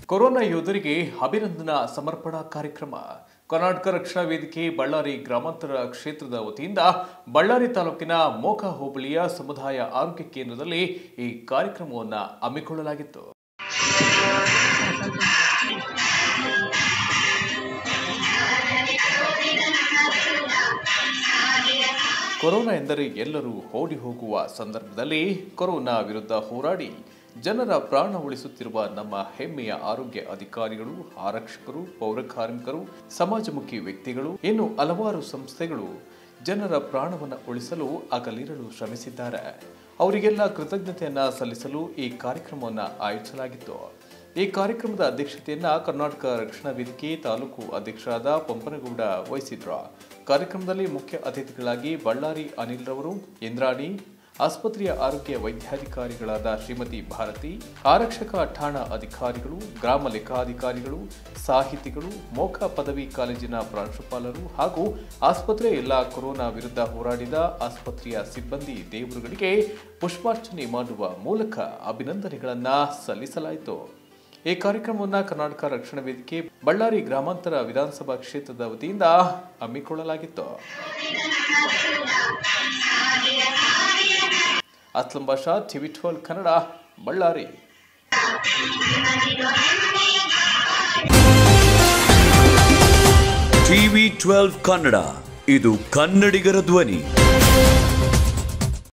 corona ಯೋಧರಿಗೆ ಅಭಿನಂದನಾ ಸಮರ್ಪಣಾ ಕಾರ್ಯಕ್ರಮ ಕರ್ನಾಟಕ ರಕ್ಷಣಾ ವೇದಿಕೆ ಬಳ್ಳಾರಿ ಗ್ರಾಮಾಂತರ ಕ್ಷೇತ್ರದ ವತಿಯಿಂದ ಬಳ್ಳಾರಿ ತಾಲೂಕಿನ ಮೋಕ ಹೋಬಳಿಯ ಸಮುದಾಯ ಆರೋಗ್ಯ ಕೇಂದ್ರದಲ್ಲಿ ಈ ಕಾರ್ಯಕ್ರಮವನ್ನು ಹಮ್ಮಿಕೊಳ್ಳಲಾಗಿತ್ತು ಕೊರೋನಾ ಎಂದರೆ ಎಲ್ಲರೂ ಓಡಿ ಹೋಗುವ ಸಂದರ್ಭದಲ್ಲಿ ಕೊರೋನಾ ವಿರುದ್ಧ ಹೋರಾಡಿ ಜನರ ಪ್ರಾಣ ಉಳಿಸುತ್ತಿರುವ ನಮ್ಮ ಹೆಮ್ಮೆಯ ಆರೋಗ್ಯ ಅಧಿಕಾರಿಗಳು ಆರಕ್ಷಕರು ಪೌರ ಕಾರ್ಮಿಕರು ಸಮಾಜಮುಖಿ ವ್ಯಕ್ತಿಗಳು ಇನ್ನು ಹಲವಾರು ಸಂಸ್ಥೆಗಳು ಜನರ ಪ್ರಾಣವನ್ನು ಉಳಿಸಲು ಹಗಲಿರಲು ಶ್ರಮಿಸಿದ್ದಾರೆ ಅವರಿಗೆಲ್ಲ ಕೃತಜ್ಞತೆಯನ್ನ ಸಲ್ಲಿಸಲು ಈ ಕಾರ್ಯಕ್ರಮವನ್ನು ಆಯೋಜಿಸಲಾಗಿತ್ತು ಈ ಕಾರ್ಯಕ್ರಮದ ಅಧ್ಯಕ್ಷತೆಯನ್ನ ಕರ್ನಾಟಕ ರಕ್ಷಣಾ ವೇದಿಕೆ ತಾಲೂಕು ಅಧ್ಯಕ್ಷರಾದ ಪಂಪನಗೌಡ ವಹಿಸಿದ್ರು ಕಾರ್ಯಕ್ರಮದಲ್ಲಿ ಮುಖ್ಯ ಅತಿಥಿಗಳಾಗಿ ಬಳ್ಳಾರಿ ಅನಿಲ್ ರವರು ಇಂದ್ರಾಣಿ ಆಸ್ಪತ್ರೆಯ ಆರೋಗ್ಯ ವೈದ್ಯಾಧಿಕಾರಿಗಳಾದ ಶ್ರೀಮತಿ ಭಾರತಿ ಆರಕ್ಷಕ ಠಾಣಾ ಅಧಿಕಾರಿಗಳು ಗ್ರಾಮ ಲೆಕ್ಕಾಧಿಕಾರಿಗಳು ಸಾಹಿತಿಗಳು ಮೋಕ ಪದವಿ ಕಾಲೇಜಿನ ಪ್ರಾಂಶುಪಾಲರು ಹಾಗೂ ಆಸ್ಪತ್ರೆಯ ಎಲ್ಲ ಕೊರೋನಾ ವಿರುದ್ಧ ಹೋರಾಡಿದ ಆಸ್ಪತ್ರೆಯ ಸಿಬ್ಬಂದಿ ದೇವರುಗಳಿಗೆ ಪುಷ್ಪಾರ್ಚನೆ ಮಾಡುವ ಮೂಲಕ ಅಭಿನಂದನೆಗಳನ್ನ ಸಲ್ಲಿಸಲಾಯಿತು ಈ ಕಾರ್ಯಕ್ರಮವನ್ನು ಕರ್ನಾಟಕ ರಕ್ಷಣಾ ವೇದಿಕೆ ಬಳ್ಳಾರಿ ಗ್ರಾಮಾಂತರ ವಿಧಾನಸಭಾ ಕ್ಷೇತ್ರದ ವತಿಯಿಂದ ಹಮ್ಮಿಕೊಳ್ಳಲಾಗಿತ್ತು Aslam Basha TV twelve Kannada Ballari TV twelve Kannada ಇದು ಕನ್ನಡಿಗರ ಧ್ವನಿ